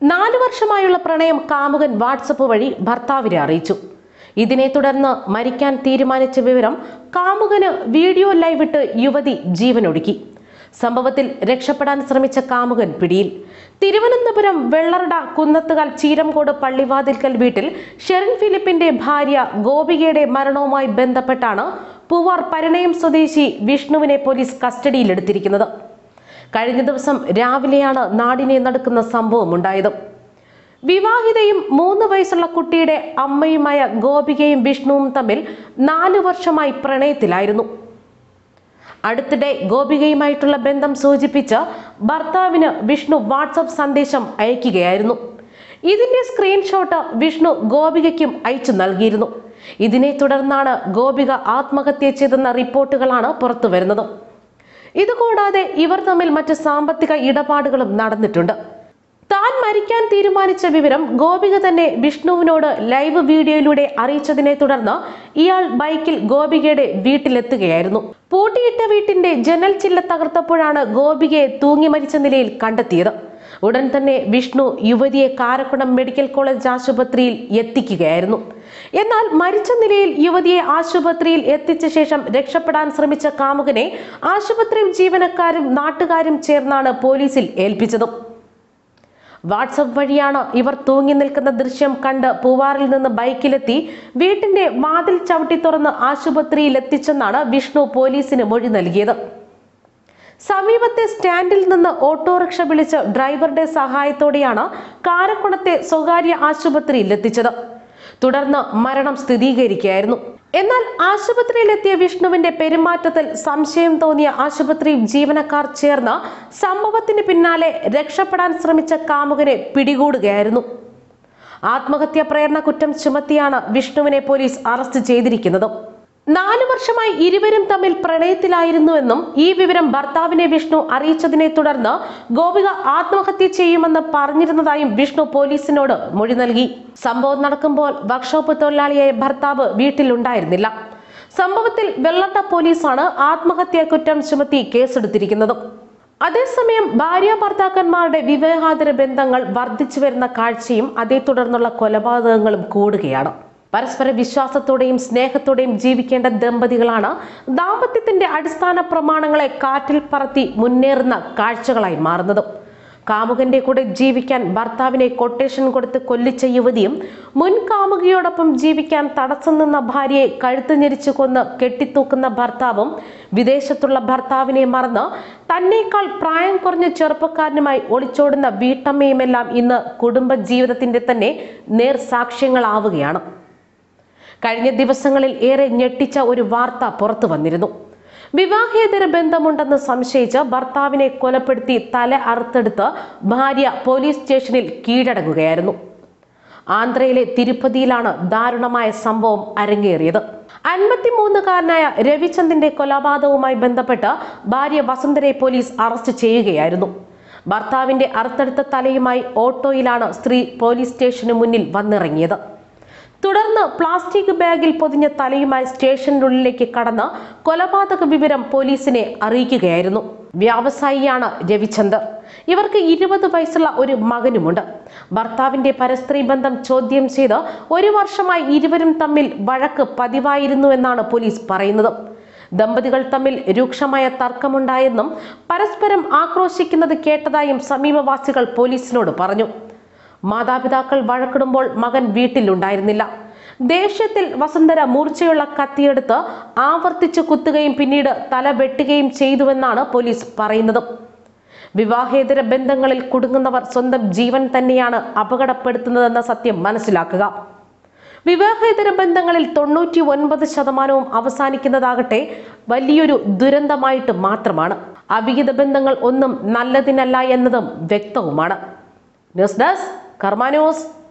നാലു വർഷമായുള്ള പ്രണയം കാമുകൻ വാട്സപ്പ് വഴി ഭർത്താവിനെ അറിയിച്ചു ഇതിനെ തുടർന്ന് മരിക്കാൻ തീരുമാനിച്ച വിവരം കാമുകന് വീഡിയോ ലൈവ് ഇട്ട് യുവതി ജീവനൊടുക്കി സംഭവത്തിൽ രക്ഷപ്പെടാൻ ശ്രമിച്ച കാമുകൻ പിടിയിൽ തിരുവനന്തപുരം വെള്ളറട കുന്നത്തുകാൽ ചീരംകോട് പള്ളിവാതിൽക്കൽ വീട്ടിൽ ഷെറിൻ ഫിലിപ്പിന്റെ ഭാര്യ ഗോപികയുടെ മരണവുമായി ബന്ധപ്പെട്ടാണ് പൂവാർ പരിണയം സ്വദേശി വിഷ്ണുവിനെ പോലീസ് കസ്റ്റഡിയിലെടുത്തിരിക്കുന്നത് കഴിഞ്ഞ ദിവസം രാവിലെയാണ് നാടിനെ നടക്കുന്ന സംഭവം ഉണ്ടായത് വിവാഹിതയും മൂന്ന് വയസ്സുള്ള കുട്ടിയുടെ അമ്മയുമായ ഗോപികയും വിഷ്ണുവും തമ്മിൽ നാലു വർഷമായി പ്രണയത്തിലായിരുന്നു അടുത്തിടെ ഗോപികയുമായിട്ടുള്ള ബന്ധം സൂചിപ്പിച്ച് ഭർത്താവിന് വിഷ്ണു വാട്സപ്പ് സന്ദേശം അയക്കുകയായിരുന്നു ഇതിന്റെ സ്ക്രീൻഷോട്ട് വിഷ്ണു ഗോപികയ്ക്കും അയച്ചു നൽകിയിരുന്നു ഇതിനെ തുടർന്നാണ് ഗോപിക ആത്മഹത്യ ചെയ്തെന്ന റിപ്പോർട്ടുകളാണ് പുറത്തു വരുന്നത് ഇതുകൂടാതെ ഇവർ തമ്മിൽ മറ്റ് സാമ്പത്തിക ഇടപാടുകളും നടന്നിട്ടുണ്ട് താൻ മരിക്കാൻ തീരുമാനിച്ച വിവരം ഗോപിക തന്നെ വിഷ്ണുവിനോട് ലൈവ് വീഡിയോയിലൂടെ അറിയിച്ചതിനെ തുടർന്ന് ഇയാൾ ബൈക്കിൽ ഗോപികയുടെ വീട്ടിലെത്തുകയായിരുന്നു പൂട്ടിയിട്ട വീട്ടിന്റെ ജനൽ ചില്ല തകർത്തപ്പോഴാണ് ഗോപികയെ തൂങ്ങി മരിച്ച നിലയിൽ കണ്ടെത്തിയത് ഉടൻ തന്നെ വിഷ്ണു യുവതിയെ കാരക്കുളം മെഡിക്കൽ കോളേജ് ആശുപത്രിയിൽ എത്തിക്കുകയായിരുന്നു എന്നാൽ മരിച്ച നിലയിൽ യുവതിയെ ആശുപത്രിയിൽ എത്തിച്ച ശേഷം രക്ഷപ്പെടാൻ ശ്രമിച്ച കാമുകനെ ആശുപത്രി ജീവനക്കാരും നാട്ടുകാരും ചേർന്നാണ് പോലീസിൽ ഏൽപ്പിച്ചത് വാട്സപ്പ് വഴിയാണ് ഇവർ തൂങ്ങി നിൽക്കുന്ന ദൃശ്യം കണ്ട് പൂവാറിൽ നിന്ന് ബൈക്കിലെത്തി വീട്ടിന്റെ വാതിൽ ചവിട്ടി തുറന്ന് ആശുപത്രിയിൽ എത്തിച്ചെന്നാണ് വിഷ്ണു പോലീസിന് മൊഴി നൽകിയത് സമീപത്തെ സ്റ്റാൻഡിൽ നിന്ന് ഓട്ടോറിക്ഷ വിളിച്ച് ഡ്രൈവറുടെ സഹായത്തോടെയാണ് കാരക്കുളത്തെ സ്വകാര്യ ആശുപത്രിയിൽ എത്തിച്ചത് തുടർന്ന് മരണം സ്ഥിരീകരിക്കുകയായിരുന്നു എന്നാൽ ആശുപത്രിയിലെത്തിയ വിഷ്ണുവിന്റെ പെരുമാറ്റത്തിൽ സംശയം തോന്നിയ ആശുപത്രി ജീവനക്കാർ ചേർന്ന് സംഭവത്തിന് പിന്നാലെ രക്ഷപ്പെടാൻ ശ്രമിച്ച കാമുകനെ പിടികൂടുകയായിരുന്നു ആത്മഹത്യാ പ്രേരണ കുറ്റം ചുമത്തിയാണ് വിഷ്ണുവിനെ പോലീസ് അറസ്റ്റ് ചെയ്തിരിക്കുന്നത് നാലു വർഷമായി ഇരുവരും തമ്മിൽ പ്രണയത്തിലായിരുന്നുവെന്നും ഈ വിവരം ഭർത്താവിനെ വിഷ്ണു അറിയിച്ചതിനെ തുടർന്ന് ഗോപിക ആത്മഹത്യ ചെയ്യുമെന്ന് പറഞ്ഞിരുന്നതായും വിഷ്ണു പോലീസിനോട് മൊഴി നൽകി സംഭവം നടക്കുമ്പോൾ വർക്ക്ഷോപ്പ് തൊഴിലാളിയായ ഭർത്താവ് വീട്ടിലുണ്ടായിരുന്നില്ല സംഭവത്തിൽ വെള്ളട്ട പോലീസാണ് ആത്മഹത്യാ കുറ്റം ചുമത്തി കേസെടുത്തിരിക്കുന്നത് അതേസമയം ഭാര്യ ഭർത്താക്കന്മാരുടെ വിവാഹാതര ബന്ധങ്ങൾ വർദ്ധിച്ചു വരുന്ന കാഴ്ചയും അതേ തുടർന്നുള്ള കൊലപാതകങ്ങളും കൂടുകയാണ് പരസ്പര വിശ്വാസത്തോടെയും സ്നേഹത്തോടെയും ജീവിക്കേണ്ട ദമ്പതികളാണ് ദാമ്പത്യത്തിന്റെ അടിസ്ഥാന പ്രമാണങ്ങളെ കാറ്റിൽ പറത്തി മുന്നേറുന്ന കാഴ്ചകളായി മാറുന്നത് കാമുകന്റെ കൂടെ ജീവിക്കാൻ ഭർത്താവിനെ കൊട്ടേഷൻ കൊടുത്ത് കൊല്ലിച്ച യുവതിയും മുൻ കാമുകിയോടൊപ്പം ജീവിക്കാൻ തടസ്സം നിന്ന ഭാര്യയെ കഴുത്ത് ഞെരിച്ചു കൊന്ന് കെട്ടിത്തൂക്കുന്ന ഭർത്താവും വിദേശത്തുള്ള ഭർത്താവിനെ മറന്ന് തന്നേക്കാൾ പ്രായം കുറഞ്ഞ ചെറുപ്പക്കാരനുമായി ഒളിച്ചോടുന്ന വീട്ടമ്മയുമെല്ലാം ഇന്ന് കുടുംബ ജീവിതത്തിന്റെ തന്നെ നേർസാക്ഷ്യങ്ങളാവുകയാണ് കഴിഞ്ഞ ദിവസങ്ങളിൽ ഏറെ ഞെട്ടിച്ച ഒരു വാർത്ത പുറത്തു വന്നിരുന്നു വിവാഹേതര ബന്ധമുണ്ടെന്ന് സംശയിച്ച് ഭർത്താവിനെ കൊലപ്പെടുത്തി തല അറുത്തെടുത്ത് ഭാര്യ പോലീസ് സ്റ്റേഷനിൽ കീഴടങ്ങുകയായിരുന്നു ആന്ധ്രയിലെ തിരുപ്പതിയിലാണ് ദാരുണമായ സംഭവം അരങ്ങേറിയത് അൻപത്തിമൂന്നുകാരനായ രവിചന്ദിന്റെ കൊലപാതകവുമായി ബന്ധപ്പെട്ട് ഭാര്യ വസുന്ധരയെ പോലീസ് അറസ്റ്റ് ചെയ്യുകയായിരുന്നു ഭർത്താവിന്റെ അറുത്തെടുത്ത തലയുമായി ഓട്ടോയിലാണ് സ്ത്രീ പോലീസ് സ്റ്റേഷന് മുന്നിൽ വന്നിറങ്ങിയത് തുടർന്ന് പ്ലാസ്റ്റിക് ബാഗിൽ പൊതിഞ്ഞ തലയുമായി സ്റ്റേഷനുള്ളിലേക്ക് കടന്ന് കൊലപാതക വിവരം പോലീസിനെ അറിയിക്കുകയായിരുന്നു വ്യാവസായിയാണ് രവിചന്ദർ ഇവർക്ക് ഇരുപത് വയസ്സുള്ള ഒരു മകനുമുണ്ട് ഭർത്താവിന്റെ പരസ്ത്രീ ബന്ധം ചോദ്യം ചെയ്ത് ഒരു വർഷമായി ഇരുവരും തമ്മിൽ വഴക്ക് പതിവായിരുന്നു എന്നാണ് പോലീസ് പറയുന്നത് ദമ്പതികൾ തമ്മിൽ രൂക്ഷമായ തർക്കമുണ്ടായെന്നും പരസ്പരം ആക്രോശിക്കുന്നത് കേട്ടതായും സമീപവാസികൾ പോലീസിനോട് പറഞ്ഞു മാതാപിതാക്കൾ വഴക്കിടുമ്പോൾ മകൻ വീട്ടിലുണ്ടായിരുന്നില്ല ദേഷ്യത്തിൽ വസുന്ധര മൂർച്ചയുള്ള കത്തിയെടുത്ത് ആവർത്തിച്ച് കുത്തുകയും പിന്നീട് തല വെട്ടുകയും ചെയ്തുവെന്നാണ് പോലീസ് പറയുന്നത് വിവാഹേതര ബന്ധങ്ങളിൽ കുടുങ്ങുന്നവർ സ്വന്തം ജീവൻ തന്നെയാണ് അപകടപ്പെടുത്തുന്നതെന്ന സത്യം മനസ്സിലാക്കുക വിവാഹേതര ബന്ധങ്ങളിൽ ന്യൂറ്റി ഒൻപത് ശതമാനവും അവസാനിക്കുന്നതാകട്ടെ വലിയൊരു ദുരന്തമായിട്ട് മാത്രമാണ് അവിഹിത ബന്ധങ്ങൾ ഒന്നും നല്ലതിനല്ല എന്നതും വ്യക്തവുമാണ് ന്യൂസ് ഡെസ്ക് കർമ്മ ന്യൂസ്